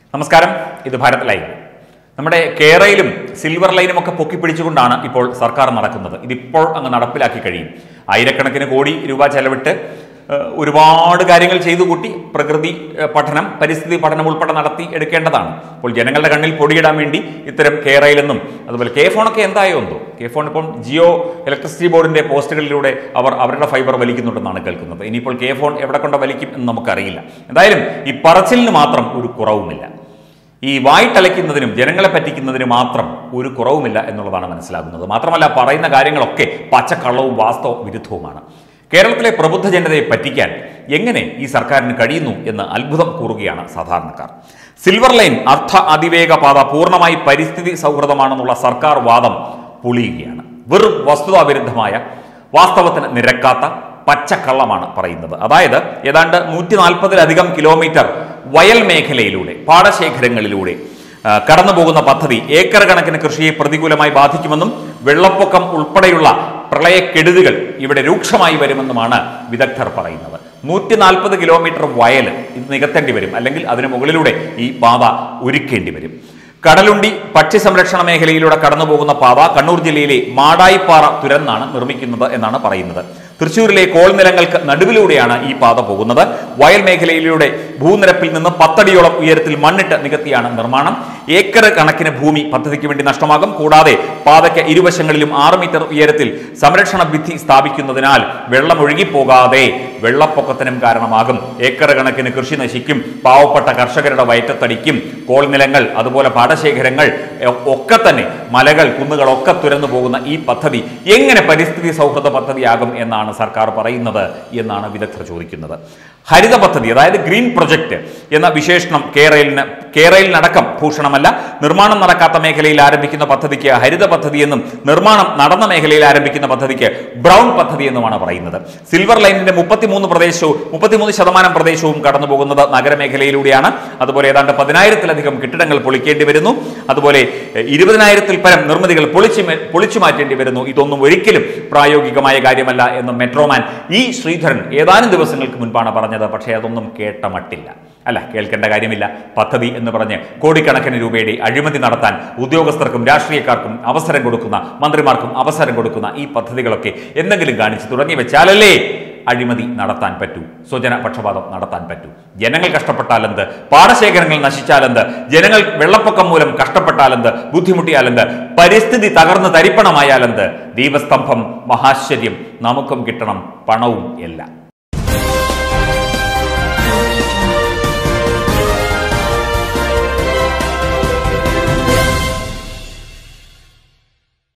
നമസ്കാരം ഇത് ഭാരത് ലൈവ് നമ്മുടെ കേരളയിലും സിൽവർ ലൈനും ഒക്കെ പൊക്കിപ്പിടിച്ചുകൊണ്ടാണ് ഇപ്പോൾ സർക്കാർ നടക്കുന്നത് ഇതിപ്പോൾ അങ്ങ് നടപ്പിലാക്കി കഴിയും ആയിരക്കണക്കിന് കോടി രൂപ ചെലവിട്ട് ഏഹ്, ഒരുപാട് കാര്യങ്ങൾ ചെയ്തു കൂട്ടി പ്രകൃതി ഏഹ്, പഠനം പരിസ്ഥിതി പഠനം ഉൾപ്പെടെ നടത്തി എടുക്കേണ്ടതാണ് അപ്പോൾ ജനങ്ങളുടെ കണ്ണിൽ പൊടിയിടാൻ വേണ്ടി ഇത്തരം കേരളയിലെന്നും അതുപോലെ കെ ഫോണൊക്കെ എന്തായോ എന്തോ കെ ഫോൺ ഇപ്പം ജിയോ ഇലക്ട്രിസിറ്റി ബോർഡിന്റെ പോസ്റ്റുകളിലൂടെ അവർ അവരുടെ ഫൈബർ വലിക്കുന്നുണ്ടെന്നാണ് കേൾക്കുന്നത് ഇനിയിപ്പോൾ കെ ഫോൺ എവിടെ കൊണ്ട് വലിക്കും എന്ന് നമുക്കറിയില്ല എന്തായാലും ഈ പറച്ചിലിന് മാത്രം ഒരു കുറവുമില്ല ഈ വായിട്ടലയ്ക്കുന്നതിനും ജനങ്ങളെ പറ്റിക്കുന്നതിന് മാത്രം ഒരു കുറവുമില്ല എന്നുള്ളതാണ് മനസ്സിലാകുന്നത് മാത്രമല്ല പറയുന്ന കാര്യങ്ങളൊക്കെ പച്ചക്കള്ളവും വാസ്തവ വിരുദ്ധവുമാണ് കേരളത്തിലെ പ്രബുദ്ധ ജനതയെ പറ്റിക്കാൻ എങ്ങനെ ഈ സർക്കാരിന് കഴിയുന്നു എന്ന് അത്ഭുതം കൂറുകയാണ് സാധാരണക്കാർ സിൽവർ ലൈൻ അർത്ഥ അതിവേഗ പാത പൂർണ്ണമായി പരിസ്ഥിതി സൗഹൃദമാണെന്നുള്ള സർക്കാർ വാദം പൊളിയുകയാണ് വെറും വസ്തുതാവിരുദ്ധമായ വാസ്തവത്തിന് നിരക്കാത്ത പച്ചക്കള്ളമാണ് പറയുന്നത് അതായത് ഏതാണ്ട് നൂറ്റി നാൽപ്പതിലധികം കിലോമീറ്റർ വയൽ മേഖലയിലൂടെ പാടശേഖരങ്ങളിലൂടെ ആ, കടന്നുപോകുന്ന പദ്ധതി ഏക്കർ കണക്കിന് കൃഷിയെ പ്രതികൂലമായി ബാധിക്കുമെന്നും വെള്ളപ്പൊക്കം ഉൾപ്പെടെയുള്ള പ്രളയക്കെടുതികൾ ഇവിടെ രൂക്ഷമായി വരുമെന്നുമാണ് വിദഗ്ധർ പറയുന്നത് നൂറ്റി നാൽപ്പത് കിലോമീറ്റർ വയൽ ഇത് നികത്തേണ്ടി വരും അല്ലെങ്കിൽ അതിന് മുകളിലൂടെ ഈ പാത ഒരുക്കേണ്ടി വരും കടലുണ്ടി പക്ഷി സംരക്ഷണ മേഖലയിലൂടെ കടന്നുപോകുന്ന പാത കണ്ണൂർ ജില്ലയിലെ മാടായിപ്പാറ തുരന്നാണ് നിർമ്മിക്കുന്നത് എന്നാണ് പറയുന്നത് തൃശൂരിലെ കോൾ നിലങ്ങൾക്ക് നടുവിലൂടെയാണ് ഈ പാത പോകുന്നത് വയൽ മേഖലയിലൂടെ ഭൂനിരപ്പിൽ നിന്ന് പത്തടിയോളം ഉയരത്തിൽ മണ്ണിട്ട് നികത്തിയാണ് നിർമ്മാണം ഏക്കർ കണക്കിന് ഭൂമി പദ്ധതിക്ക് വേണ്ടി നഷ്ടമാകും കൂടാതെ പാതയ്ക്ക് ഇരുവശങ്ങളിലും ആറ് മീറ്റർ ഉയരത്തിൽ സംരക്ഷണ ഭിത്തി സ്ഥാപിക്കുന്നതിനാൽ വെള്ളം ഒഴുകിപ്പോകാതെ വെള്ളപ്പൊക്കത്തിനും കാരണമാകും ഏക്കർ കണക്കിന് കൃഷി നശിക്കും പാവപ്പെട്ട കർഷകരുടെ വയറ്റത്തടിക്കും കോൾ നിലങ്ങൾ അതുപോലെ പാടശേഖരങ്ങൾ എ- ഒക്കെ തന്നെ മലകൾ കുന്നുകൾ ഒക്കെ തുരന്നു പോകുന്ന ഈ പദ്ധതി എങ്ങനെ പരിസ്ഥിതി സൗഹൃദ പദ്ധതിയാകും എന്നാണ് സർക്കാർ പറയുന്നത് എന്നാണ് വിദഗ്ധർ ചോദിക്കുന്നത് ഹരിത പദ്ധതി അതായത് ഗ്രീൻ പ്രൊജക്ട് എന്ന വിശേഷണം കേരളിന് കേരളിനടക്കം ഭൂഷണമല്ല നിർമ്മാണം നടക്കാത്ത മേഖലയിൽ ആരംഭിക്കുന്ന പദ്ധതിക്ക് ഹരിത പദ്ധതി എന്നും നിർമ്മാണം നടന്ന മേഖലയിൽ ആരംഭിക്കുന്ന പദ്ധതിക്ക് ബ്രൗൺ പദ്ധതി എന്നുമാണ് പറയുന്നത് സിൽവർ ലൈനിന്റെ മുപ്പത്തിമൂന്ന് പ്രദേശവും മുപ്പത്തിമൂന്ന് ശതമാനം പ്രദേശവും കടന്നു പോകുന്നത് നഗരമേഖലയിലൂടെയാണ് അതുപോലെ ഏതാണ്ട് പതിനായിരത്തിലധികം കെട്ടിടങ്ങൾ പൊളിക്കേണ്ടി വരുന്നു അതുപോലെ എഹ്, ഇരുപതിനായിരത്തിൽ പരം നിർമ്മിതികൾ പൊളിച്ചു മേ- പൊളിച്ചു മാറ്റേണ്ടി വരുന്നു ഇതൊന്നും ഒരിക്കലും പ്രായോഗികമായ കാര്യമല്ല എന്ന് മെട്രോമാൻ ഇ ശ്രീധരൻ ഏതാനും ദിവസങ്ങൾക്ക് മുൻപാണ് പറഞ്ഞത് പക്ഷേ അതൊന്നും കേട്ട മട്ടില്ല അല്ല കേൾക്കേണ്ട കാര്യമില്ല പദ്ധതി എന്ന് പറഞ്ഞ് കോടിക്കണക്കിന് രൂപയുടെ അഴിമതി നടത്താൻ ഉദ്യോഗസ്ഥർക്കും രാഷ്ട്രീയക്കാർക്കും അവസരം കൊടുക്കുന്ന മന്ത്രിമാർക്കും അവസരം കൊടുക്കുന്ന ഈ പദ്ധതികളൊക്കെ എന്തെങ്കിലും കാണിച്ച് തുടങ്ങി വെച്ചാലല്ലേ അഴിമതി നടത്താൻ പറ്റൂ സ്വജന പക്ഷപാതം നടത്താൻ പറ്റൂ ജനങ്ങൾ കഷ്ടപ്പെട്ടാലെന്ത് പാടശേഖരങ്ങൾ നശിച്ചാലെന്ത് ജനങ്ങൾ വെള്ളപ്പൊക്കം മൂലം കഷ്ടപ്പെട്ടാലെന്ത് ബുദ്ധിമുട്ടിയാലെന്ത് പരിസ്ഥിതി തകർന്ന് തരിപ്പണമായാലെന്ത് ദീപസ്തംഭം മഹാശ്ചര്യം നമുക്കും കിട്ടണം പണവും എല്ലാം